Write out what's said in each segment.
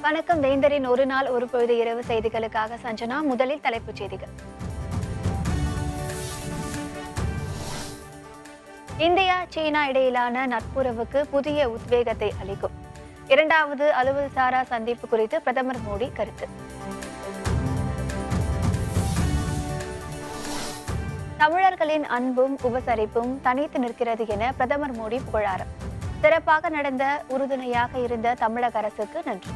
வணக்கம் வேந்தரின் ஒரு நாள் ஒரு பொழுது இரவு செய்திகளுக்காக சஞ்சனா முதலில் தலைப்புச் செய்திகள் இந்தியா சீனா இடையிலான நட்புறவுக்கு புதிய உத்வேகத்தை அளிக்கும் இரண்டாவது அலுவல் சாரா சந்திப்பு குறித்து பிரதமர் மோடி கருத்து தமிழர்களின் அன்பும் உபசரிப்பும் தனித்து நிற்கிறது என பிரதமர் மோடி புகழாரம் சிறப்பாக நடந்த உறுதுணையாக இருந்த தமிழக அரசுக்கு நன்றி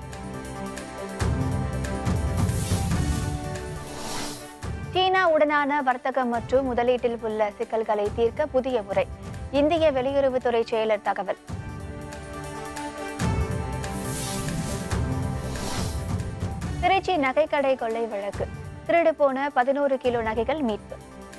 சீனா உடனான வர்த்தகம் மற்றும் முதலீட்டில் உள்ள சிக்கல்களை தீர்க்க புதிய முறை இந்திய வெளியுறவுத்துறை செயலர் தகவல் திருச்சி நகைக்கடை கொள்ளை வழக்கு திருடு போன பதினோரு கிலோ நகைகள் மீட்பு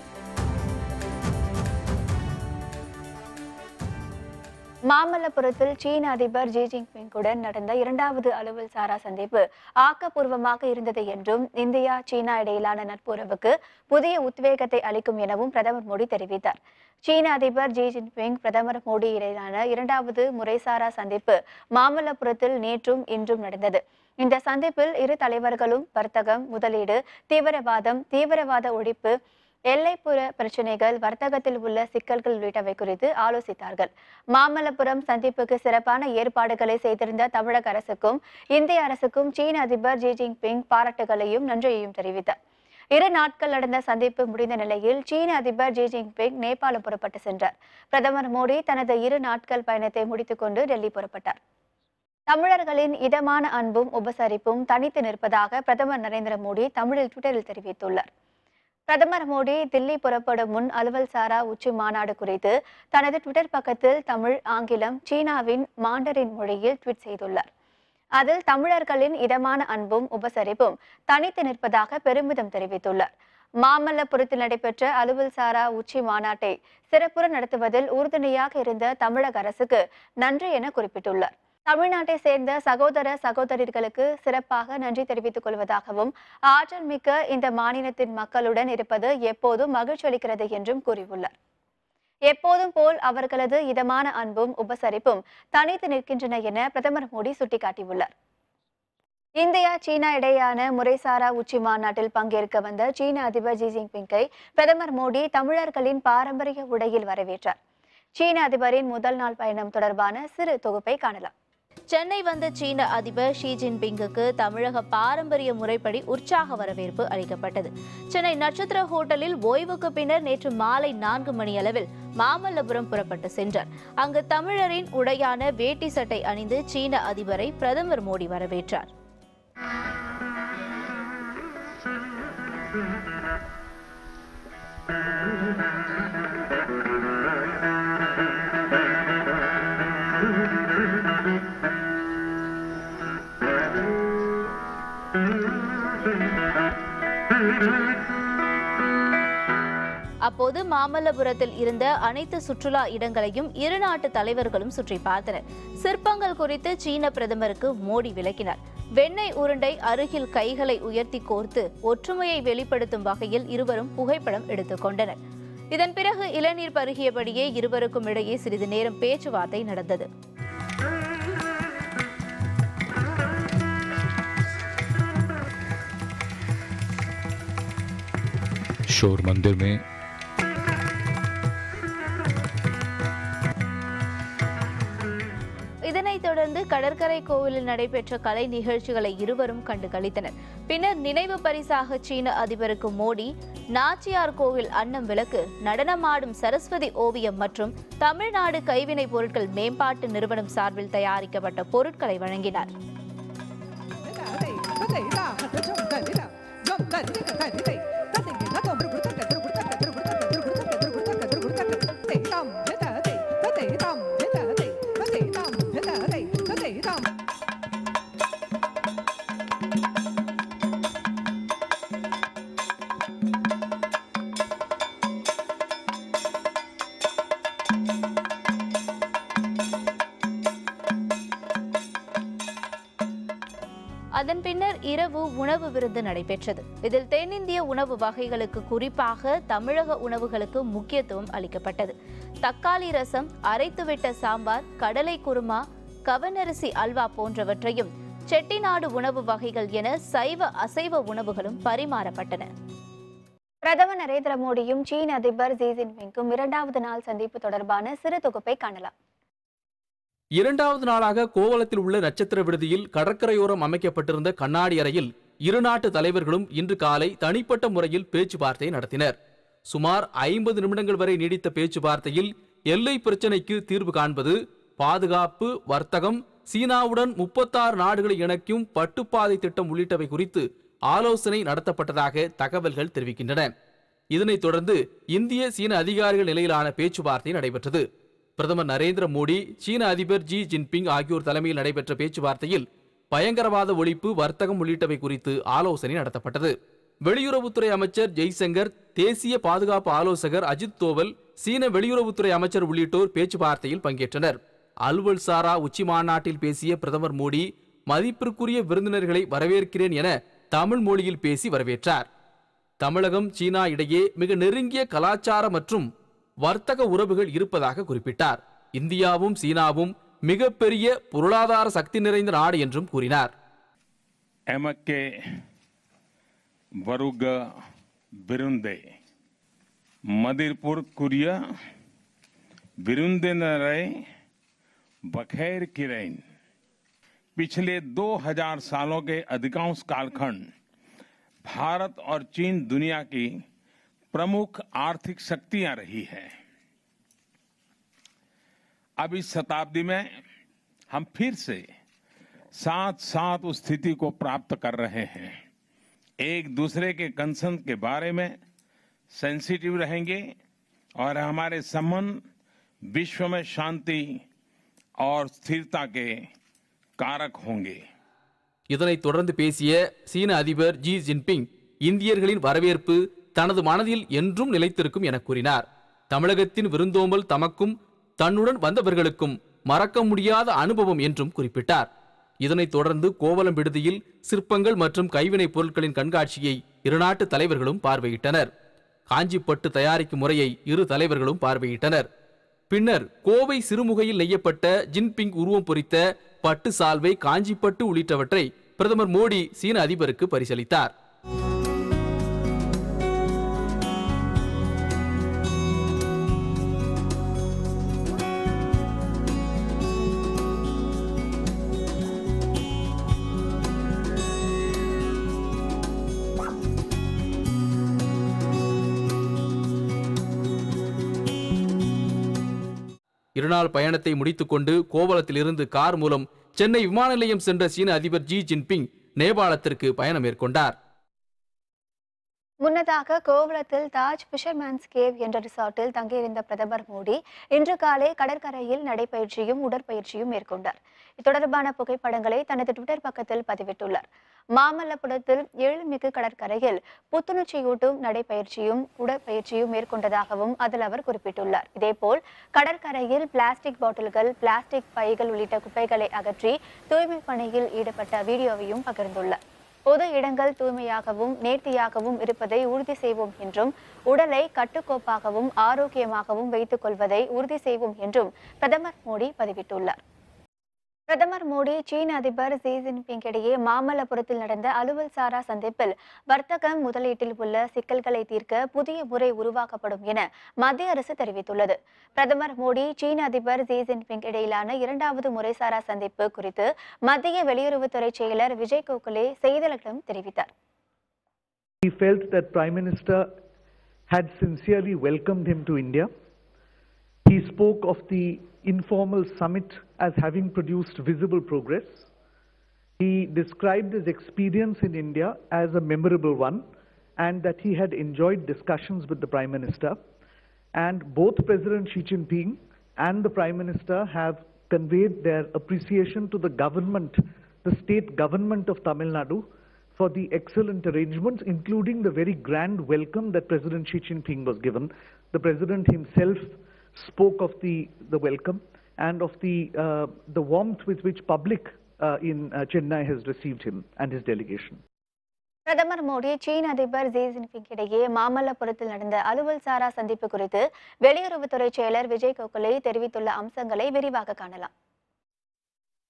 மாமல்லபுரத்தில் சீன அதிபர் ஜி ஜின்பிங்குடன் நடந்த இரண்டாவது அலுவல் சாரா சந்திப்பு ஆக்கப்பூர்வமாக இருந்தது என்றும் இந்தியா சீனா இடையிலான நட்புறவுக்கு புதிய உத்வேகத்தை அளிக்கும் எனவும் பிரதமர் மோடி தெரிவித்தார் சீன அதிபர் ஜி ஜின்பிங் பிரதமர் மோடி இடையிலான இரண்டாவது முறைசாரா சந்திப்பு மாமல்லபுரத்தில் நேற்றும் இன்றும் நடந்தது இந்த சந்திப்பில் இரு தலைவர்களும் வர்த்தகம் முதலீடு தீவிரவாதம் தீவிரவாத ஒழிப்பு எல்லைப்புற பிரச்சனைகள் வர்த்தகத்தில் உள்ள சிக்கல்கள் உள்ளிட்டவை குறித்து ஆலோசித்தார்கள் மாமல்லபுரம் சந்திப்புக்கு சிறப்பான ஏற்பாடுகளை செய்திருந்த தமிழக அரசுக்கும் இந்திய அரசுக்கும் சீன அதிபர் ஜி ஜின்பிங் பாராட்டுகளையும் நன்றியையும் தெரிவித்தார் இரு நாட்கள் நடந்த சந்திப்பு முடிந்த நிலையில் சீன அதிபர் ஜி ஜின்பிங் நேபாளம் புறப்பட்டு சென்றார் பிரதமர் மோடி தனது இரு நாட்கள் பயணத்தை முடித்துக்கொண்டு டெல்லி புறப்பட்டார் தமிழர்களின் இதமான அன்பும் உபசரிப்பும் தனித்து நிற்பதாக பிரதமர் நரேந்திர மோடி தமிழில் ட்விட்டரில் தெரிவித்துள்ளார் பிரதமர் மோடி தில்லி புறப்படும் முன் அலுவல் சாரா உச்சி மாநாடு குறித்து தனது ட்விட்டர் பக்கத்தில் தமிழ் ஆங்கிலம் சீனாவின் மாண்டரின் மொழியில் ட்வீட் செய்துள்ளார் அதில் தமிழர்களின் இதமான அன்பும் உபசரிப்பும் தனித்து நிற்பதாக பெருமிதம் தெரிவித்துள்ளார் மாமல்லபுரத்தில் நடைபெற்ற அலுவல் சாரா உச்சி மாநாட்டை சிறப்புற நடத்துவதில் உறுதுணையாக இருந்த தமிழக அரசுக்கு நன்றி என குறிப்பிட்டுள்ளார் தமிழ்நாட்டை சேர்ந்த சகோதர சகோதரிகளுக்கு சிறப்பாக நன்றி தெரிவித்துக் கொள்வதாகவும் ஆற்றல் மிக்க இந்த மாநிலத்தின் மக்களுடன் இருப்பது எப்போதும் மகிழ்ச்சி அளிக்கிறது என்றும் கூறியுள்ளார் எப்போதும் போல் அவர்களது இதமான அன்பும் உபசரிப்பும் தனித்து நிற்கின்றன என பிரதமர் மோடி சுட்டிக்காட்டியுள்ளார் இந்தியா சீனா இடையேயான முறைசாரா உச்சி மாநாட்டில் பங்கேற்க வந்த சீன அதிபர் ஜி ஜின்பிங்கை பிரதமர் மோடி தமிழர்களின் பாரம்பரிய உடையில் வரவேற்றார் சீன அதிபரின் முதல் நாள் பயணம் தொடர்பான சிறு தொகுப்பை காணலாம் சென்னை வந்த சீன அதிபர் ஷி ஜின்பிங்குக்கு தமிழக பாரம்பரிய முறைப்படி உற்சாக வரவேற்பு அளிக்கப்பட்டது சென்னை நட்சத்திர ஹோட்டலில் ஓய்வுக்கு பின்னர் நேற்று மாலை நான்கு மணி அளவில் மாமல்லபுரம் புறப்பட்டு சென்றார் அங்கு தமிழரின் உடையான வேட்டி சட்டை அணிந்து சீன அதிபரை பிரதமர் மோடி வரவேற்றார் அப்போது மாமல்லபுரத்தில் இருந்த அனைத்து சுற்றுலா இடங்களையும் இரு நாட்டு தலைவர்களும் சுற்றி பார்த்தனர் சிற்பங்கள் குறித்து சீன பிரதமருக்கு மோடி விளக்கினார் வெண்ணெய் உருண்டை அருகில் கைகளை உயர்த்தி கோர்த்து ஒற்றுமையை வெளிப்படுத்தும் வகையில் இருவரும் புகைப்படம் எடுத்துக் கொண்டனர் இதன் பிறகு இளநீர் பருகியபடியே இருவருக்கும் இடையே சிறிது நேரம் பேச்சுவார்த்தை நடந்தது शोर मंदिर में இதனைத் தொடர்ந்து கடற்கரை கோவிலில் நடைபெற்ற கலை நிகழ்ச்சிகளை இருவரும் கண்டு களித்தனர் பின்னர் நினைவு பரிசாக சீன அதிபருக்கு மோடி நாச்சியார் கோவில் அன்னம் விளக்கு நடனமாடும் சரஸ்வதி ஓவியம் மற்றும் தமிழ்நாடு கைவினைப் பொருட்கள் மேம்பாட்டு நிறுவனம் சார்பில் தயாரிக்கப்பட்ட பொருட்களை வழங்கினார் 得得大，得正得得大，正得得个得得得，得得个那都不是不是个不是个不是个不是个不是个不是个不是个不是个得当得得得，得得当得得得，得得当得得得，得得当。 அதன் பின்னர் இரவு உணவு விருந்து நடைபெற்றது இதில் தென்னிந்திய உணவு வகைகளுக்கு குறிப்பாக தமிழக உணவுகளுக்கு முக்கியத்துவம் அளிக்கப்பட்டது தக்காளி ரசம் அரைத்துவிட்ட சாம்பார் கடலை குருமா கவனரிசி அல்வா போன்றவற்றையும் செட்டிநாடு உணவு வகைகள் என சைவ அசைவ உணவுகளும் பரிமாறப்பட்டன பிரதமர் நரேந்திர மோடியும் சீன அதிபர் ஜி ஜின்பிங்கும் இரண்டாவது நாள் சந்திப்பு தொடர்பான சிறு தொகுப்பை காணலாம் இரண்டாவது நாளாக கோவளத்தில் உள்ள நட்சத்திர விடுதியில் கடற்கரையோரம் அமைக்கப்பட்டிருந்த கண்ணாடி அறையில் இரு நாட்டு தலைவர்களும் இன்று காலை தனிப்பட்ட முறையில் பேச்சுவார்த்தை நடத்தினர் சுமார் ஐம்பது நிமிடங்கள் வரை நீடித்த பேச்சுவார்த்தையில் எல்லை பிரச்சினைக்கு தீர்வு காண்பது பாதுகாப்பு வர்த்தகம் சீனாவுடன் முப்பத்தாறு நாடுகளை இணைக்கும் பட்டுப்பாதை திட்டம் உள்ளிட்டவை குறித்து ஆலோசனை நடத்தப்பட்டதாக தகவல்கள் தெரிவிக்கின்றன இதனைத் தொடர்ந்து இந்திய சீன அதிகாரிகள் நிலையிலான பேச்சுவார்த்தை நடைபெற்றது பிரதமர் நரேந்திர மோடி சீன அதிபர் ஜி ஜின்பிங் ஆகியோர் தலைமையில் நடைபெற்ற பேச்சுவார்த்தையில் பயங்கரவாத ஒழிப்பு வர்த்தகம் உள்ளிட்டவை குறித்து ஆலோசனை நடத்தப்பட்டது வெளியுறவுத்துறை அமைச்சர் ஜெய்சங்கர் தேசிய பாதுகாப்பு ஆலோசகர் அஜித் தோவல் சீன வெளியுறவுத்துறை அமைச்சர் உள்ளிட்டோர் பேச்சுவார்த்தையில் பங்கேற்றனர் அலுவல் சாரா உச்சி மாநாட்டில் பேசிய பிரதமர் மோடி மதிப்பிற்குரிய விருந்தினர்களை வரவேற்கிறேன் என தமிழ் மொழியில் பேசி வரவேற்றார் தமிழகம் சீனா இடையே மிக நெருங்கிய கலாச்சார மற்றும் வர்த்தக உறவுகள் இருப்பதாக குறிப்பிட்டார் இந்தியாவும் சீனாவும் மிகப்பெரிய பொருளாதார சக்தி நிறைந்த நாடு என்றும் கூறினார் एमके वरुग बिरुंदे मदिरपुर कुरिया बिरुंदे नरे बखैर किरैन पिछले 2000 सालों के अधिकांश कालखंड भारत और चीन दुनिया की प्रमुख आर्थिक शक्तियां रही है अब इस शताब्दी में हम फिर से साथ साथ उस स्थिति को प्राप्त कर रहे हैं एक दूसरे के कंसर्न के बारे में सेंसिटिव रहेंगे और हमारे संबंध विश्व में शांति और स्थिरता के कारक होंगे இதனைத் தொடர்ந்து பேசிய சீன அதிபர் ஜி ஜின்பிங் இந்தியர்களின் வரவேற்பு தனது மனதில் என்றும் நிலைத்திருக்கும் என கூறினார் தமிழகத்தின் விருந்தோம்பல் தமக்கும் தன்னுடன் வந்தவர்களுக்கும் மறக்க முடியாத அனுபவம் என்றும் குறிப்பிட்டார் இதனைத் தொடர்ந்து கோவலம் விடுதியில் சிற்பங்கள் மற்றும் கைவினைப் பொருட்களின் கண்காட்சியை இரு நாட்டு தலைவர்களும் பார்வையிட்டனர் காஞ்சிப்பட்டு தயாரிக்கும் முறையை இரு தலைவர்களும் பார்வையிட்டனர் பின்னர் கோவை சிறுமுகையில் நெய்யப்பட்ட ஜின்பிங் உருவம் பொறித்த பட்டு சால்வை காஞ்சிப்பட்டு உள்ளிட்டவற்றை பிரதமர் மோடி சீன அதிபருக்கு பரிசளித்தார் இருநாள் பயணத்தை முடித்துக்கொண்டு கோவளத்திலிருந்து கார் மூலம் சென்னை விமான நிலையம் சென்ற சீன அதிபர் ஜி ஜின்பிங் நேபாளத்திற்கு பயணம் மேற்கொண்டார் முன்னதாக கோவளத்தில் தாஜ் ஃபிஷர்மேன்ஸ் கேவ் என்ற ரிசார்ட்டில் தங்கியிருந்த பிரதமர் மோடி இன்று காலை கடற்கரையில் நடைபயிற்சியும் உடற்பயிற்சியும் மேற்கொண்டார் இது தொடர்பான புகைப்படங்களை தனது ட்விட்டர் பக்கத்தில் பதிவிட்டுள்ளார் மாமல்லபுரத்தில் எழில்மிகு கடற்கரையில் புத்துணர்ச்சியூட்டும் நடைபயிற்சியும் உடற்பயிற்சியும் மேற்கொண்டதாகவும் அதில் அவர் குறிப்பிட்டுள்ளார் இதேபோல் கடற்கரையில் பிளாஸ்டிக் பாட்டில்கள் பிளாஸ்டிக் பைகள் உள்ளிட்ட குப்பைகளை அகற்றி தூய்மை பணியில் ஈடுபட்ட வீடியோவையும் பகிர்ந்துள்ளார் பொது இடங்கள் தூய்மையாகவும் நேர்த்தியாகவும் இருப்பதை உறுதி செய்வோம் என்றும் உடலை கட்டுக்கோப்பாகவும் ஆரோக்கியமாகவும் வைத்துக் கொள்வதை உறுதி செய்வோம் என்றும் பிரதமர் மோடி பதிவிட்டுள்ளார் பிரதமர் மோடி சீன அதிபர் ஜி ஜின்பிங் இடையே மாமல்லபுரத்தில் நடந்த அலுவல் சாரா சந்திப்பில் வர்த்தகம் முதலீட்டில் உள்ள சிக்கல்களை தீர்க்க புதிய முறை உருவாக்கப்படும் என மத்திய அரசு தெரிவித்துள்ளது பிரதமர் மோடி சீன அதிபர் ஜி ஜின்பிங் இடையிலான இரண்டாவது முறைசாரா சந்திப்பு குறித்து மத்திய வெளியுறவுத்துறை செயலர் விஜய் கோகலே செய்தியாளர்களிடம் தெரிவித்தார் He felt that Prime Minister had sincerely welcomed him to India. He spoke of the informal summit as having produced visible progress. He described his experience in India as a memorable one and that he had enjoyed discussions with the Prime Minister. And both President Xi Jinping and the Prime Minister have conveyed their appreciation to the government, the state government of Tamil Nadu, for the excellent arrangements, including the very grand welcome that President Xi Jinping was given. The President himself spoke of the, the welcome and of the, uh, the warmth with which public uh, in uh, Chennai has received him and his delegation. பிரதமர் மோடி சீன அதிபர் Xi Jinping இடையே மாமல்லபுரத்தில் நடந்த அலுவல் சாரா சந்திப்பு குறித்து வெளியுறவுத்துறை செயலர் விஜய் கோகலே தெரிவித்துள்ள அம்சங்களை விரிவாக காணலாம்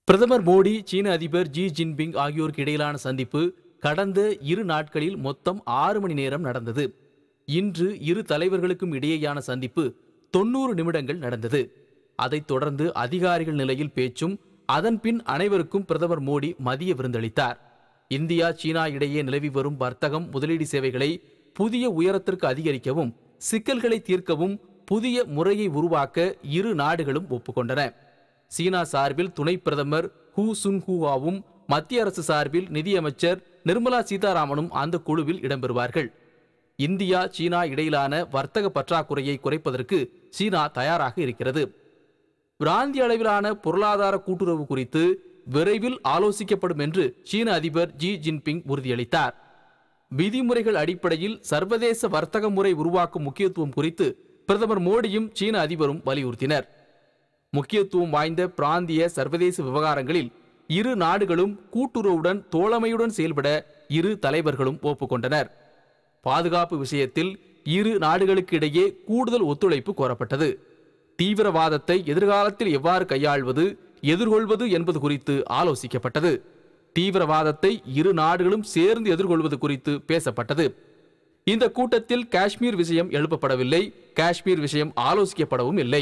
பிரதமர் மோடி சீன அதிபர் ஜி ஜின்பிங் ஆகியோருக்கு இடையிலான சந்திப்பு கடந்த இரு நாட்களில் மொத்தம் ஆறு மணி நேரம் நடந்தது இன்று இரு தலைவர்களுக்கும் இடையேயான சந்திப்பு தொண்ணூறு நிமிடங்கள் நடந்தது அதைத் தொடர்ந்து அதிகாரிகள் நிலையில் பேச்சும் அதன்பின் அனைவருக்கும் பிரதமர் மோடி மதிய விருந்தளித்தார் இந்தியா சீனா இடையே நிலவி வரும் வர்த்தகம் முதலீடு சேவைகளை புதிய உயரத்திற்கு அதிகரிக்கவும் சிக்கல்களை தீர்க்கவும் புதிய முறையை உருவாக்க இரு நாடுகளும் ஒப்புக்கொண்டன சீனா சார்பில் துணை பிரதமர் ஹூ சுன் ஹூவாவும் மத்திய அரசு சார்பில் நிதியமைச்சர் நிர்மலா சீதாராமனும் அந்த குழுவில் இடம்பெறுவார்கள் இந்தியா சீனா இடையிலான வர்த்தக பற்றாக்குறையை குறைப்பதற்கு சீனா தயாராக இருக்கிறது பிராந்திய அளவிலான பொருளாதார கூட்டுறவு குறித்து விரைவில் ஆலோசிக்கப்படும் என்று சீன அதிபர் ஜி ஜின்பிங் உறுதியளித்தார் விதிமுறைகள் அடிப்படையில் சர்வதேச வர்த்தக முறை உருவாக்கும் முக்கியத்துவம் குறித்து பிரதமர் மோடியும் சீன அதிபரும் வலியுறுத்தினர் முக்கியத்துவம் வாய்ந்த பிராந்திய சர்வதேச விவகாரங்களில் இரு நாடுகளும் கூட்டுறவுடன் தோழமையுடன் செயல்பட இரு தலைவர்களும் ஒப்புக்கொண்டனர் பாதுகாப்பு விஷயத்தில் இரு நாடுகளுக்கு இடையே கூடுதல் ஒத்துழைப்பு கோரப்பட்டது தீவிரவாதத்தை எதிர்காலத்தில் எவ்வாறு கையாள்வது எதிர்கொள்வது என்பது குறித்து ஆலோசிக்கப்பட்டது தீவிரவாதத்தை இரு நாடுகளும் சேர்ந்து எதிர்கொள்வது குறித்து பேசப்பட்டது இந்த கூட்டத்தில் காஷ்மீர் விஷயம் எழுப்பப்படவில்லை காஷ்மீர் விஷயம் ஆலோசிக்கப்படவும் இல்லை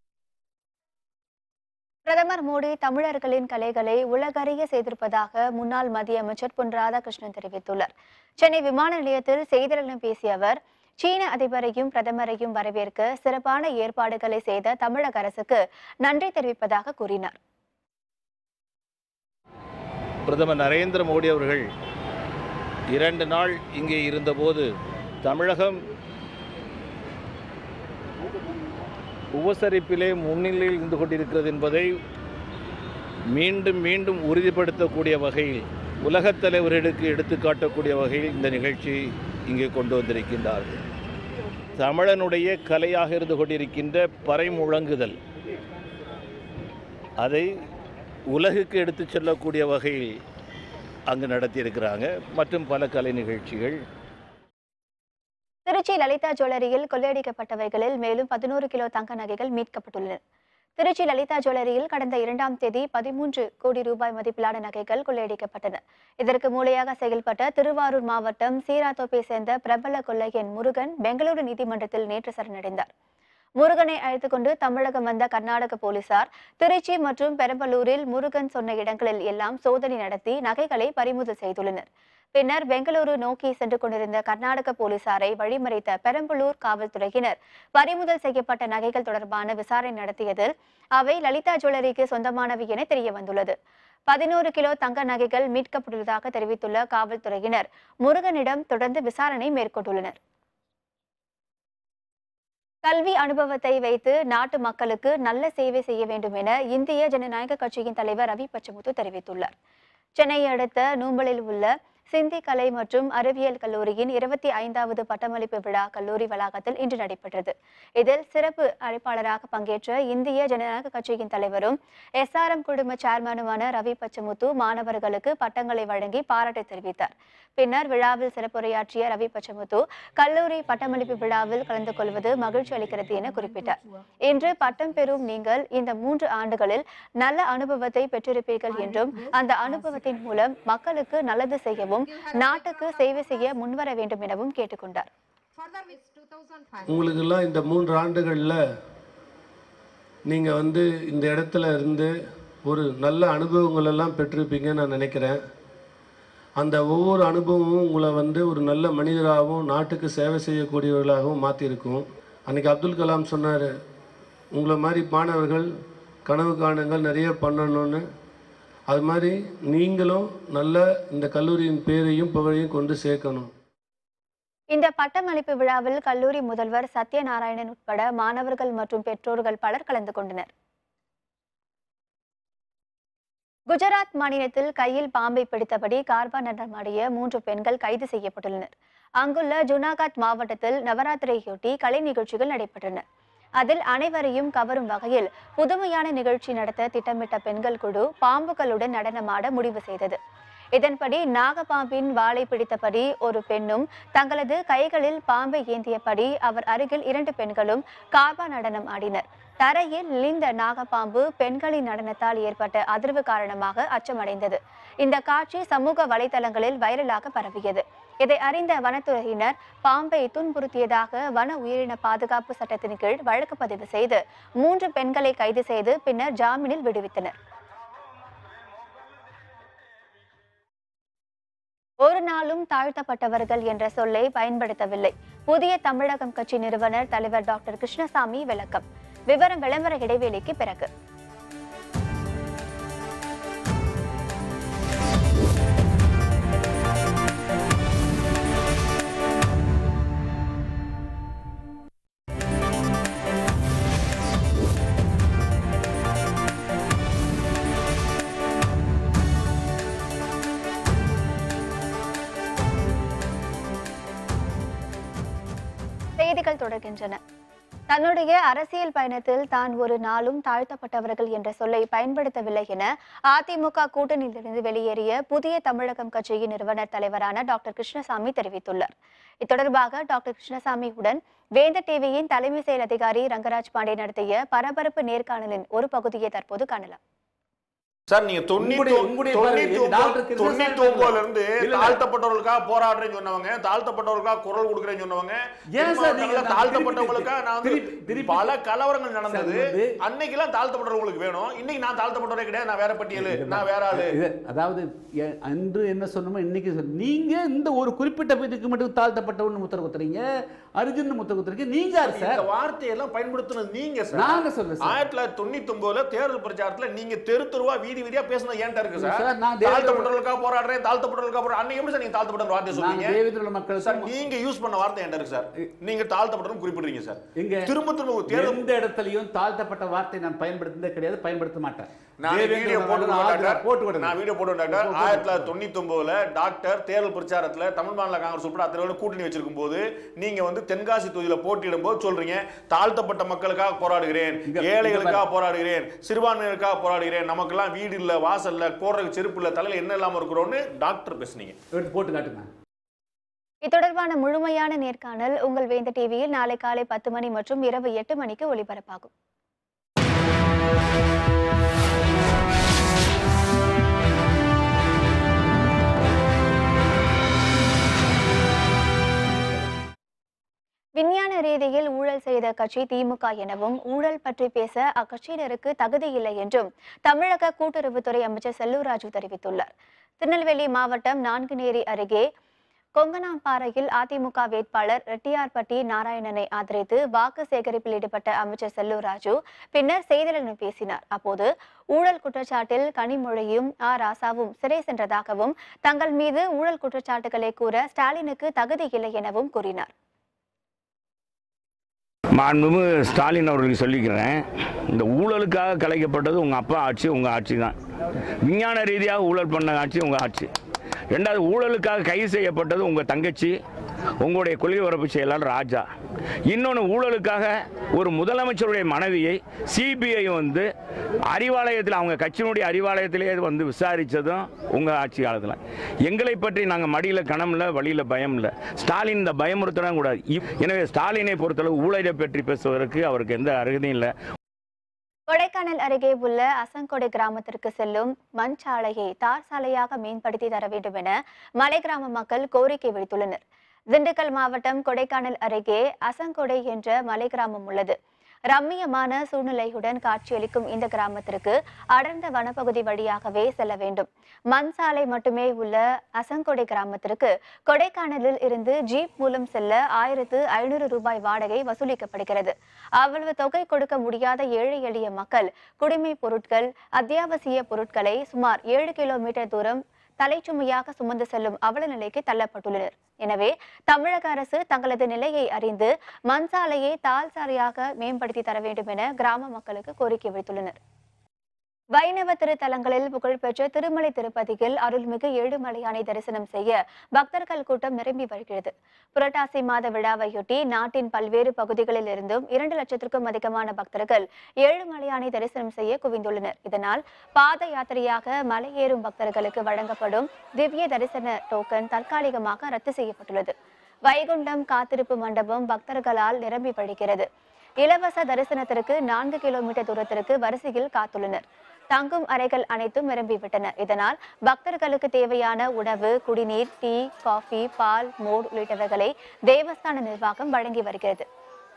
பிரதமர் மோடி தமிழர்களின் கலைகளை உலகறிய செய்திருப்பதாக முன்னாள் மத்திய அமைச்சர் பொன் ராதாகிருஷ்ணன் தெரிவித்துள்ளார் சென்னை விமான நிலையத்தில் செய்தியாளர்களிடம் பேசிய அவர் சீன அதிபரையும் பிரதமரையும் வரவேற்க சிறப்பான ஏற்பாடுகளை செய்த தமிழக அரசுக்கு நன்றி தெரிவிப்பதாக கூறினார் பிரதமர் நரேந்திர மோடி அவர்கள் இரண்டு நாள் இங்கே இருந்தபோது தமிழகம் உபசரிப்பிலே முன்னிலையில் இருந்து கொண்டிருக்கிறது என்பதை மீண்டும் மீண்டும் உறுதிப்படுத்தக்கூடிய வகையில் உலகத் தலைவர்களுக்கு எடுத்துக்காட்டக்கூடிய வகையில் இந்த நிகழ்ச்சி இங்கே கொண்டு வந்திருக்கின்றார்கள் தமிழனுடைய கலையாக இருந்து கொண்டிருக்கின்ற பறைமுழங்குதல் அதை உலகுக்கு எடுத்துச் செல்லக்கூடிய வகையில் அங்கு நடத்தியிருக்கிறாங்க மற்றும் பல கலை நிகழ்ச்சிகள் திருச்சி லலிதா ஜுவல்லரியில் கொள்ளையடிக்கப்பட்டவைகளில் மேலும் பதினோரு கிலோ தங்க நகைகள் மீட்கப்பட்டுள்ளன திருச்சி லலிதா ஜுவல்லரியில் கடந்த இரண்டாம் தேதி பதிமூன்று கோடி ரூபாய் மதிப்பிலான நகைகள் கொள்ளையடிக்கப்பட்டன இதற்கு மூளையாக செயல்பட்ட திருவாரூர் மாவட்டம் சீராத்தோப்பை சேர்ந்த பிரபல கொள்ளையன் முருகன் பெங்களூரு நீதிமன்றத்தில் நேற்று சரணடைந்தார் முருகனை அழைத்துக் கொண்டு தமிழகம் வந்த கர்நாடக போலீசார் திருச்சி மற்றும் பெரம்பலூரில் முருகன் சொன்ன இடங்களில் எல்லாம் சோதனை நடத்தி நகைகளை பறிமுதல் செய்துள்ளனர் பின்னர் பெங்களூரு நோக்கி சென்று கொண்டிருந்த கர்நாடக போலீசாரை வழிமறித்த பெரம்பலூர் காவல்துறையினர் பறிமுதல் செய்யப்பட்ட நகைகள் தொடர்பான விசாரணை நடத்தியதில் அவை லலிதா ஜுவல்லரிக்கு சொந்தமானவை என தெரிய வந்துள்ளது பதினோரு கிலோ தங்க நகைகள் மீட்கப்பட்டுள்ளதாக தெரிவித்துள்ள காவல்துறையினர் முருகனிடம் தொடர்ந்து விசாரணை மேற்கொண்டுள்ளனர் கல்வி அனுபவத்தை வைத்து நாட்டு மக்களுக்கு நல்ல சேவை செய்ய வேண்டும் என இந்திய ஜனநாயக கட்சியின் தலைவர் ரவி பச்சமுத்து தெரிவித்துள்ளார் சென்னையை அடுத்த நூம்பலில் உள்ள சிந்தி கலை மற்றும் அறிவியல் கல்லூரியின் இருபத்தி ஐந்தாவது பட்டமளிப்பு விழா கல்லூரி வளாகத்தில் இன்று நடைபெற்றது இதில் சிறப்பு அழைப்பாளராக பங்கேற்ற இந்திய ஜனநாயக கட்சியின் தலைவரும் எஸ்ஆர்எம் குழும சேர்மனுமான ரவி பச்சமுத்து மாணவர்களுக்கு பட்டங்களை வழங்கி பாராட்டு தெரிவித்தார் பின்னர் விழாவில் சிறப்புரையாற்றிய ரவி பச்சமுத்து கல்லூரி பட்டமளிப்பு விழாவில் கலந்து கொள்வது மகிழ்ச்சி அளிக்கிறது என குறிப்பிட்டார் இன்று பட்டம் பெறும் நீங்கள் இந்த மூன்று ஆண்டுகளில் நல்ல அனுபவத்தை பெற்றிருப்பீர்கள் என்றும் அந்த அனுபவத்தின் மூலம் மக்களுக்கு நல்லது செய்யவும் நாட்டுக்கு சேவை செய்ய முன்வர வேண்டும் எனவும் கேட்டுக்கொண்டார் உங்களுக்கெல்லாம் இந்த மூன்று ஆண்டுகளில் நீங்கள் வந்து இந்த இடத்துல இருந்து ஒரு நல்ல அனுபவங்கள் எல்லாம் பெற்றிருப்பீங்கன்னு நான் நினைக்கிறேன் அந்த ஒவ்வொரு அனுபவமும் உங்களை வந்து ஒரு நல்ல மனிதராகவும் நாட்டுக்கு சேவை செய்யக்கூடியவர்களாகவும் மாற்றிருக்கும் அன்றைக்கி அப்துல் கலாம் சொன்னார் உங்களை மாதிரி மாணவர்கள் கனவு காணுங்கள் நிறைய பண்ணணும்னு அது மாதிரி நீங்களும் நல்ல இந்த கல்லூரியின் பேரையும் புகழையும் கொண்டு சேர்க்கணும் இந்த பட்டமளிப்பு விழாவில் கல்லூரி முதல்வர் சத்யநாராயணன் உட்பட மாணவர்கள் மற்றும் பெற்றோர்கள் பலர் கலந்து கொண்டனர் குஜராத் மாநிலத்தில் கையில் பாம்பை பிடித்தபடி கார்பா நடனமாடிய மூன்று பெண்கள் கைது செய்யப்பட்டுள்ளனர் அங்குள்ள ஜுனாகத் மாவட்டத்தில் நவராத்திரியொட்டி கலை நிகழ்ச்சிகள் நடைபெற்றன அதில் அனைவரையும் கவரும் வகையில் புதுமையான நிகழ்ச்சி நடத்த திட்டமிட்ட பெண்கள் குழு பாம்புகளுடன் நடனமாட முடிவு செய்தது இதன்படி நாகப்பாம்பின் வாளை பிடித்தபடி ஒரு பெண்ணும் தங்களது கைகளில் பாம்பை ஏந்தியபடி அவர் அருகில் இரண்டு பெண்களும் கார்பா நடனம் ஆடினர் தரையில் இந்த நாகப்பாம்பு பெண்களின் நடனத்தால் ஏற்பட்ட அதிர்வு காரணமாக அச்சமடைந்தது இந்த காட்சி சமூக வலைதளங்களில் வைரலாக பரவியது இதை அறிந்த வனத்துறையினர் பாம்பை துன்புறுத்தியதாக வன உயிரின பாதுகாப்பு சட்டத்தின் கீழ் வழக்கு பதிவு செய்து மூன்று பெண்களை கைது செய்து பின்னர் ஜாமீனில் விடுவித்தனர் ஒரு நாளும் தாழ்த்தப்பட்டவர்கள் என்ற சொல்லை பயன்படுத்தவில்லை புதிய தமிழகம் கட்சி நிறுவனர் தலைவர் டாக்டர் கிருஷ்ணசாமி விளக்கம் விவரம் விளம்பர இடைவேளைக்கு பிறகு செய்திகள் தொடர்கின்றன தன்னுடைய அரசியல் பயணத்தில் தான் ஒரு நாளும் தாழ்த்தப்பட்டவர்கள் என்ற சொல்லை பயன்படுத்தவில்லை என அதிமுக கூட்டணியிலிருந்து வெளியேறிய புதிய தமிழகம் கட்சியின் நிறுவனர் தலைவரான டாக்டர் கிருஷ்ணசாமி தெரிவித்துள்ளார் இத்தொடர்பாக டாக்டர் கிருஷ்ணசாமியுடன் வேந்தர் டிவியின் தலைமை செயல் அதிகாரி ரங்கராஜ் பாண்டே நடத்திய பரபரப்பு நேர்காணலின் ஒரு பகுதியை தற்போது காணலாம் சார் நீங்க தொண்ணூத்தி உங்களுடைய- உங்களுடைய தொண்ணூத்தி பாரு, டாக்டர் ஒன்பது- கிருஷ்ணசாமி தொண்ணூத்தி ஒன்பதுல இருந்து இல்ல, இல்ல. தாழ்த்தப்பட்டவர்களுக்காக போராடுறேன்னு சொன்னவங்க தாழ்த்தப்பட்டவர்களுக்காக குரல் கொடுக்குறேன்னு சொன்னவங்க ஏன் சார் நீங்க தென் தாழ்த்தப்பட்டவங்களுக்காக நான் வந்து திருப்பி- திருப்பி- பல கலவரங்கள் நடந்தது சார், வந்து- அன்னைக்கெல்லாம் தாழ்த்தப்பட்டவர்களுக்கு வேணும் இன்னைக்கு நான் தாழ்த்தப்பட்டவரே கிடையாது நான் வேற பட்டியல் நான் வேற ஆளு இது அதாவது எ- அன்று என்ன சொன்னோமோ இன்னைக்கு சொன்ன- நீங்க இந்த ஒரு குறிப்பிட்ட இதுக்கு மட்டும் தாழ்த்தப்பட்டவன்னு முத்திர குத்துறீங்க அர்ஜுன் முத்திர குத்துறீங்க நீங்க யார் இந்த சார் வார்த்தையெல்லாம் பயன்படுத்தினது நீங்க சார் நாங்க சொல்ல சார் ஆயிரத்தி தொள்ளாயிரத்தி தொண்ணூத்தி ஒன்பதுல தேர்தல் பிரச்சாரத்துல நீங்க தெரு தெருவா வீதி வீதியா பேசுனது ஏன்டா இருக்கு சார் சார், நான் தேவேந்திர- தாழ்த்தப்பட்டவர்களுக்காக போராடுறேன் தாழ்த்தப்பட்டவர்களுக்காக போராடுறேன் அன்னைக்கு எப்படி சார் நீங்க தாழ்த்தப்பட்ட வார்த்தை நாங்க சொன்னீங்க தேவேந்திர மக்கள் சார் நீங்க யூஸ் பண்ண வார்த்தை என்கிட்ட இருக்கு சார் நீங்க தாழ்த்தப்பட்டவங்க குறிப்பிடுறீங்க சார் எங்க திரும்ப திரும்ப ஒரு தேர்தல் எந்த இடத்துலயும் தாழ்த்தப்பட்ட வார்த்தை நான் பயன்படுத்தினதே கிடையாது பயன்படுத்த மாட்டேன் நான் தேவேந்திர வீடியோ போட்டு மக்கள் விடுறேன் ஆதரவு டாக்டர். போட்டு விடுங்க. நான் வீடியோ போட்டு விடுறேன் டாக்டர் ஆயிரத்தி தொள்ளாயிரத்தி தொண்ணூத்தி ஒன்பதுல டாக்டர் தேர்தல் பிரச்சாரத்துல தமிழ் மாநில காங்கிரஸ் உட்பட அத்தனை பேரும் கூட்டணி வச்சிருக்கும் போது நீங்க வந்து தென்காசி தொகுதியில போட்டியிடும் போது சொல்றீங்க தாழ்த்தப்பட்ட மக்களுக்காக போராடுகிறேன் இங்க- ஏழைகளுக்காக போராடுகிறேன் சிறுபான்மையினருக்காக போராடுகிறேன் நமக்கெல்லாம் வீடு இல்ல வாசல் இல்ல போடுறதுக்கு செருப்பு இல்ல தலையில என்ன இல்லாம இருக்கிறோம்னு டாக்டர் பேசுனீங்க எடுத்து போட்டு காட்டுங்க இது தொடர்பான முழுமையான நேர்காணல் உங்கள் வேந்த டிவியில் நாளை காலை பத்து மணி மற்றும் இரவு எட்டு மணிக்கு ஒளிபரப்பாகும் விஞ்ஞான ரீதியில் ஊழல் செய்த கட்சி திமுக எனவும் ஊழல் பற்றி பேச அக்கட்சியினருக்கு தகுதி இல்லை என்றும் தமிழக கூட்டுறவுத்துறை அமைச்சர் செல்லூர் ராஜு தெரிவித்துள்ளார் திருநெல்வேலி மாவட்டம் நான்குநேரி அருகே கொங்கனாம்பாறையில் அதிமுக வேட்பாளர் ரெட்டியார்பட்டி நாராயணனை ஆதரித்து வாக்கு சேகரிப்பில் ஈடுபட்ட அமைச்சர் செல்லூர் ராஜு பின்னர் செய்தியாளர்களிடம் பேசினார் அப்போது ஊழல் குற்றச்சாட்டில் கனிமொழியும் ஆ ராசாவும் சிறை சென்றதாகவும் தங்கள் மீது ஊழல் குற்றச்சாட்டுகளை கூற ஸ்டாலினுக்கு தகுதி இல்லை எனவும் கூறினார் மாண்புமிகு ஸ்டாலின் அவர்களுக்கு சொல்லிக்கிறேன் இந்த ஊழலுக்காக கலைக்கப்பட்டது உங்கள் அப்பா ஆட்சி உங்கள் ஆட்சி தான் விஞ்ஞான ரீதியாக ஊழல் பண்ண ஆட்சி உங்கள் ஆட்சி ரெண்டாவது ஊழலுக்காக கைது செய்யப்பட்டது உங்கள் தங்கச்சி உங்களுடைய கொள்கை பரப்பு செயலாளர் ராஜா இன்னொன்று ஊழலுக்காக ஒரு முதலமைச்சருடைய மனைவியை சிபிஐ வந்து அறிவாலயத்தில் அவங்க கட்சியினுடைய அறிவாலயத்திலே வந்து விசாரித்ததும் உங்கள் ஆட்சி காலத்தில் எங்களை பற்றி நாங்கள் மடியில் கணம் இல்லை வழியில் பயம் இல்லை ஸ்டாலின் இந்த பயமுறுத்தலாம் கூடாது இப்- எனவே ஸ்டாலினை பொறுத்தளவு ஊழலை பற்றி பேசுவதற்கு அவருக்கு எந்த அருகதையும் இல்லை கொடைக்கானல் அருகே உள்ள அசங்கொடை கிராமத்திற்கு செல்லும் மண் சாலையை தார் சாலையாக மேம்படுத்தி தர வேண்டும் என மலை கிராம மக்கள் கோரிக்கை விடுத்துள்ளனர் திண்டுக்கல் மாவட்டம் கொடைக்கானல் அருகே அசங்கொடை என்ற மலை கிராமம் உள்ளது ரம்மியமான சூழ்நிலையுடன் காட்சியளிக்கும் இந்த கிராமத்திற்கு அடர்ந்த வனப்பகுதி வழியாகவே செல்ல வேண்டும் மண் சாலை மட்டுமே உள்ள அசங்கொடை கிராமத்திற்கு கொடைக்கானலில் இருந்து ஜீப் மூலம் செல்ல ஆயிரத்து ஐநூறு ரூபாய் வாடகை வசூலிக்கப்படுகிறது அவ்வளவு தொகை கொடுக்க முடியாத ஏழை எளிய மக்கள் குடிமை பொருட்கள் அத்தியாவசிய பொருட்களை சுமார் ஏழு கிலோமீட்டர் தூரம் தலைச்சுமையாக சுமந்து செல்லும் அவல நிலைக்கு தள்ளப்பட்டுள்ளனர் எனவே தமிழக அரசு தங்களது நிலையை அறிந்து மண் சாலையை தால் சாலையாக மேம்படுத்தி தர வேண்டும் என கிராம மக்களுக்கு கோரிக்கை விடுத்துள்ளனர் வைணவ திருத்தலங்களில் புகழ்பெற்ற திருமலை திருப்பதியில் அருள்மிகு ஏழுமலையானை தரிசனம் செய்ய பக்தர்கள் கூட்டம் நிரம்பி வருகிறது புரட்டாசி மாத விழாவையொட்டி நாட்டின் பல்வேறு பகுதிகளில் இருந்தும் இரண்டு லட்சத்திற்கும் அதிகமான பக்தர்கள் ஏழுமலையானை தரிசனம் செய்ய குவிந்துள்ளனர் இதனால் பாத யாத்திரையாக மலையேறும் பக்தர்களுக்கு வழங்கப்படும் திவ்ய தரிசன டோக்கன் தற்காலிகமாக ரத்து செய்யப்பட்டுள்ளது வைகுண்டம் காத்திருப்பு மண்டபம் பக்தர்களால் நிரம்பி வழிகிறது இலவச தரிசனத்திற்கு நான்கு கிலோமீட்டர் தூரத்திற்கு வரிசையில் காத்துள்ளனர் தங்கும் அறைகள் அனைத்தும் நிரம்பிவிட்டன இதனால் பக்தர்களுக்கு தேவையான உணவு குடிநீர் டீ காஃபி பால் மோர் உள்ளிட்டவைகளை தேவஸ்தான நிர்வாகம் வழங்கி வருகிறது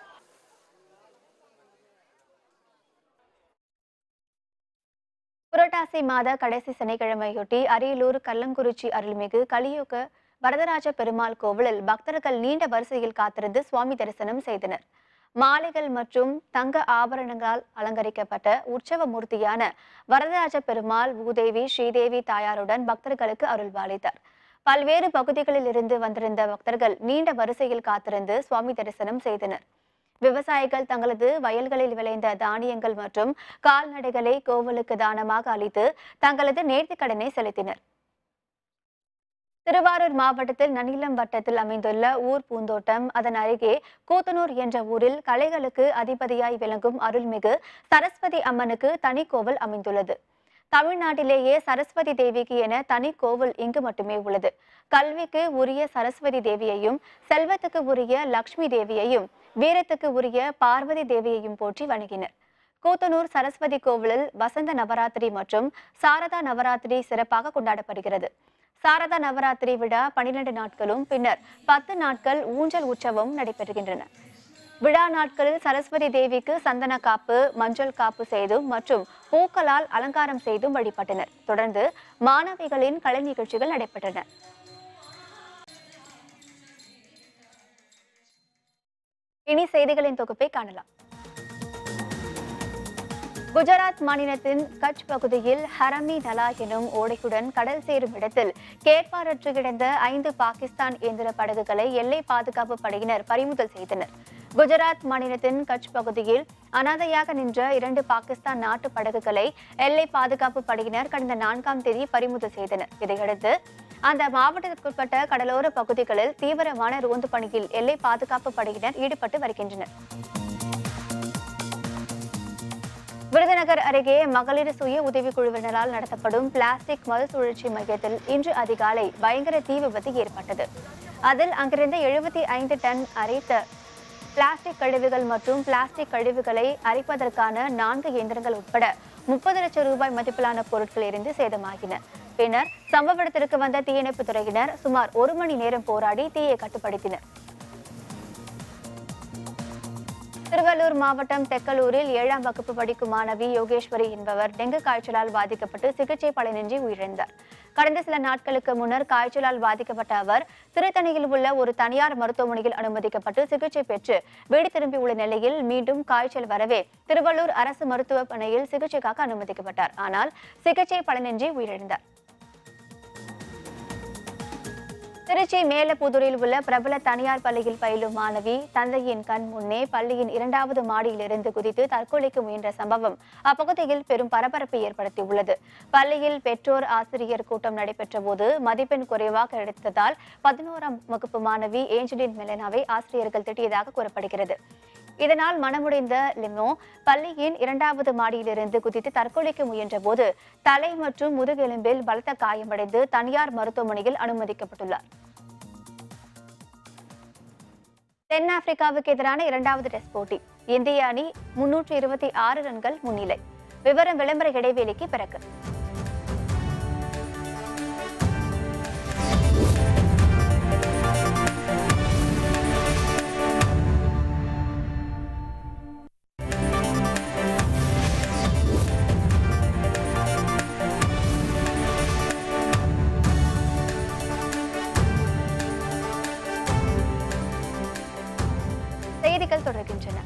புரட்டாசி மாத கடைசி சனிக்கிழமையொட்டி அரியலூர் கல்லங்குறிச்சி அருள்மிகு கலியுக வரதராஜ பெருமாள் கோவிலில் பக்தர்கள் நீண்ட வரிசையில் காத்திருந்து சுவாமி தரிசனம் செய்தனர் மாலைகள் மற்றும் தங்க ஆபரணங்களால் அலங்கரிக்கப்பட்ட உற்சவ மூர்த்தியான வரதராஜ பெருமாள் பூதேவி ஸ்ரீதேவி தாயாருடன் பக்தர்களுக்கு அருள்பாலித்தார் பல்வேறு பகுதிகளில் இருந்து வந்திருந்த பக்தர்கள் நீண்ட வரிசையில் காத்திருந்து சுவாமி தரிசனம் செய்தனர் விவசாயிகள் தங்களது வயல்களில் விளைந்த தானியங்கள் மற்றும் கால்நடைகளை கோவிலுக்கு தானமாக அளித்து தங்களது நேர்த்திக்கடனை செலுத்தினர் திருவாரூர் மாவட்டத்தில் நனிலம் வட்டத்தில் அமைந்துள்ள ஊர் பூந்தோட்டம் அதன் அருகே கூத்தனூர் என்ற ஊரில் கலைகளுக்கு அதிபதியாய் விளங்கும் அருள்மிகு சரஸ்வதி அம்மனுக்கு தனி கோவில் அமைந்துள்ளது தமிழ்நாட்டிலேயே சரஸ்வதி தேவிக்கு என தனி கோவில் இங்கு மட்டுமே உள்ளது கல்விக்கு உரிய சரஸ்வதி தேவியையும் செல்வத்துக்கு உரிய லக்ஷ்மி தேவியையும் வீரத்துக்கு உரிய பார்வதி தேவியையும் போற்றி வணங்கினர் கூத்தனூர் சரஸ்வதி கோவிலில் வசந்த நவராத்திரி மற்றும் சாரதா நவராத்திரி சிறப்பாக கொண்டாடப்படுகிறது சாரதா நவராத்திரி விழா பனிரெண்டு நாட்களும் பின்னர் பத்து நாட்கள் ஊஞ்சல் உற்சவம் நடைபெறுகின்றன விழா நாட்களில் சரஸ்வதி தேவிக்கு சந்தன காப்பு மஞ்சள் காப்பு செய்தும் மற்றும் பூக்களால் அலங்காரம் செய்தும் வழிபட்டனர் தொடர்ந்து மாணவிகளின் கலை நிகழ்ச்சிகள் நடைபெற்றன இனி செய்திகளின் தொகுப்பை காணலாம் குஜராத் மாநிலத்தின் கட்ச் பகுதியில் ஹரமி நலா எனும் ஓடையுடன் கடல் சேரும் இடத்தில் கேட்பாரற்று கிடந்த ஐந்து பாகிஸ்தான் இயந்திர படகுகளை எல்லை பாதுகாப்பு படையினர் பறிமுதல் செய்தனர் குஜராத் மாநிலத்தின் கட்ச் பகுதியில் அனாதையாக நின்ற இரண்டு பாகிஸ்தான் நாட்டு படகுகளை எல்லை பாதுகாப்பு படையினர் கடந்த நான்காம் தேதி பறிமுதல் செய்தனர் இதையடுத்து அந்த மாவட்டத்திற்குட்பட்ட கடலோர பகுதிகளில் தீவிரமான ரோந்து பணியில் எல்லை பாதுகாப்பு படையினர் ஈடுபட்டு வருகின்றனர் விருதுநகர் அருகே மகளிர் சுய உதவிக்குழுவினரால் நடத்தப்படும் பிளாஸ்டிக் மறுசுழற்சி மையத்தில் இன்று அதிகாலை பயங்கர தீ விபத்து ஏற்பட்டது அதில் அங்கிருந்த எழுபத்தி ஐந்து டன் அரைத்த பிளாஸ்டிக் கழிவுகள் மற்றும் பிளாஸ்டிக் கழிவுகளை அரைப்பதற்கான நான்கு இயந்திரங்கள் உட்பட முப்பது லட்சம் ரூபாய் மதிப்பிலான பொருட்கள் இருந்து சேதமாகின பின்னர் சம்பவ இடத்திற்கு வந்த தீயணைப்பு துறையினர் சுமார் ஒரு மணி நேரம் போராடி தீயை கட்டுப்படுத்தினர் திருவள்ளூர் மாவட்டம் தெக்கலூரில் ஏழாம் வகுப்பு படிக்கும் மாணவி யோகேஸ்வரி என்பவர் டெங்கு காய்ச்சலால் பாதிக்கப்பட்டு சிகிச்சை பலனின்றி உயிரிழந்தார் கடந்த சில நாட்களுக்கு முன்னர் காய்ச்சலால் பாதிக்கப்பட்ட அவர் திருத்தணியில் உள்ள ஒரு தனியார் மருத்துவமனையில் அனுமதிக்கப்பட்டு சிகிச்சை பெற்று வீடு திரும்பியுள்ள நிலையில் மீண்டும் காய்ச்சல் வரவே திருவள்ளூர் அரசு மருத்துவமனையில் சிகிச்சைக்காக அனுமதிக்கப்பட்டார் ஆனால் சிகிச்சை பலனின்றி உயிரிழந்தார் திருச்சி மேலப்புதூரில் உள்ள பிரபல தனியார் பள்ளியில் பயிலும் மாணவி தந்தையின் கண் முன்னே பள்ளியின் இரண்டாவது மாடியிலிருந்து குதித்து தற்கொலைக்கு முயன்ற சம்பவம் அப்பகுதியில் பெரும் பரபரப்பை ஏற்படுத்தியுள்ளது பள்ளியில் பெற்றோர் ஆசிரியர் கூட்டம் நடைபெற்ற போது மதிப்பெண் குறைவாக எடுத்ததால் பதினோராம் வகுப்பு மாணவி ஏஞ்சலின் மெலனாவை ஆசிரியர்கள் திட்டியதாக கூறப்படுகிறது இதனால் மனமுடைந்த லிமோ பள்ளியின் இரண்டாவது மாடியிலிருந்து குதித்து தற்கொலைக்கு முயன்ற போது தலை மற்றும் முதுகெலும்பில் பலத்த காயமடைந்து தனியார் மருத்துவமனையில் அனுமதிக்கப்பட்டுள்ளார் தென்னாப்பிரிக்காவுக்கு எதிரான இரண்டாவது டெஸ்ட் போட்டி இந்திய அணி முன்னூற்று இருபத்தி ஆறு ரன்கள் முன்னிலை விவரம் விளம்பர இடைவேளைக்கு பிறகு செய்திகள் தொடர்கின்றன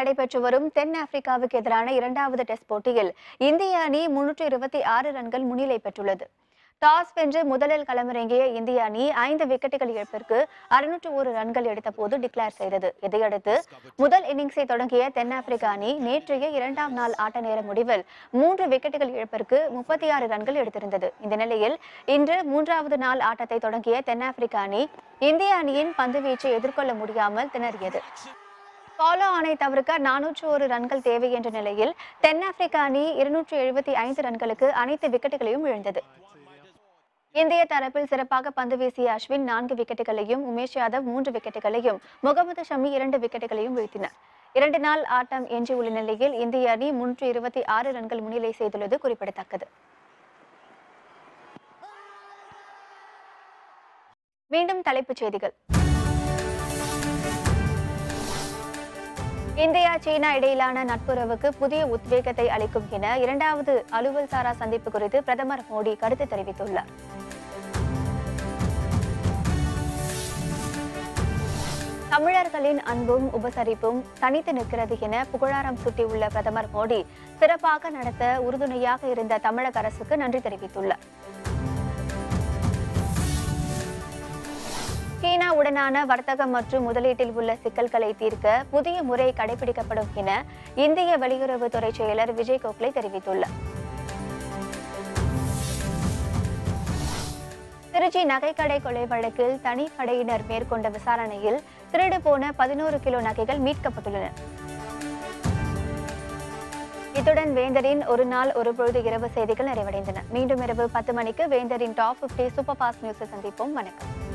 நடைபெற்று வரும் தென் ஆப்பிரிக்காவுக்கு எதிரான இரண்டாவது டெஸ்ட் போட்டியில் இந்திய அணி முன்னூற்று இருபத்தி ஆறு ரன்கள் முன்னிலை பெற்றுள்ளது டாஸ் வென்று முதலில் களமிறங்கிய இந்திய அணி ஐந்து விக்கெட்டுகள் இழப்பிற்கு அறுநூற்று ஒரு ரன்கள் எடுத்தபோது டிக்ளேர் செய்தது இதையடுத்து முதல் இன்னிங்ஸை தொடங்கிய தென்னாப்பிரிக்க அணி நேற்றைய இரண்டாம் நாள் ஆட்ட நேர முடிவில் மூன்று விக்கெட்டுகள் இழப்பிற்கு முப்பத்தி ஆறு ரன்கள் எடுத்திருந்தது இந்த நிலையில் இன்று மூன்றாவது நாள் ஆட்டத்தை தொடங்கிய தென்னாப்பிரிக்க அணி இந்திய அணியின் பந்துவீச்சை எதிர்கொள்ள முடியாமல் திணறியது ஃபாலோ ஆணை தவிர்க்க நானூற்று ஒரு ரன்கள் தேவை என்ற நிலையில் தென்னாப்பிரிக்க அணி இருநூற்று எழுபத்தி ஐந்து ரன்களுக்கு அனைத்து விக்கெட்டுகளையும் இழந்தது இந்திய தரப்பில் சிறப்பாக பந்து வீசிய அஸ்வின் நான்கு விக்கெட்டுகளையும் உமேஷ் யாதவ் மூன்று விக்கெட்டுகளையும் முகமது ஷமி இரண்டு விக்கெட்டுகளையும் வீழ்த்தினர் இரண்டு நாள் ஆட்டம் எஞ்சியுள்ள நிலையில் இந்திய அணி முன்னூற்று இருபத்தி ஆறு ரன்கள் முன்னிலை செய்துள்ளது குறிப்பிடத்தக்கது மீண்டும் தலைப்புச் செய்திகள் இந்தியா சீனா இடையிலான நட்புறவுக்கு புதிய உத்வேகத்தை அளிக்கும் என இரண்டாவது அலுவல் சாரா சந்திப்பு குறித்து பிரதமர் மோடி கருத்து தெரிவித்துள்ளார் தமிழர்களின் அன்பும் உபசரிப்பும் தனித்து நிற்கிறது என புகழாரம் சூட்டியுள்ள பிரதமர் மோடி சிறப்பாக நடத்த உறுதுணையாக இருந்த தமிழக அரசுக்கு நன்றி தெரிவித்துள்ளார் சீனாவுடனான வர்த்தகம் மற்றும் முதலீட்டில் உள்ள சிக்கல்களை தீர்க்க புதிய முறை கடைபிடிக்கப்படும் என இந்திய வெளியுறவுத்துறை செயலர் விஜய் கோக்லே தெரிவித்துள்ளார் திருச்சி நகைக்கடை கொலை வழக்கில் தனிப்படையினர் மேற்கொண்ட விசாரணையில் திருடு போன பதினோரு கிலோ நகைகள் மீட்கப்பட்டுள்ளன இத்துடன் வேந்தரின் ஒரு நாள் ஒரு பொழுது இரவு செய்திகள் நிறைவடைந்தன மீண்டும் இரவு பத்து மணிக்கு வேந்தரின் டாப் பிப்டி சூப்பர் ஃபாஸ்ட் நியூஸை சந்திப்போம் வணக்கம்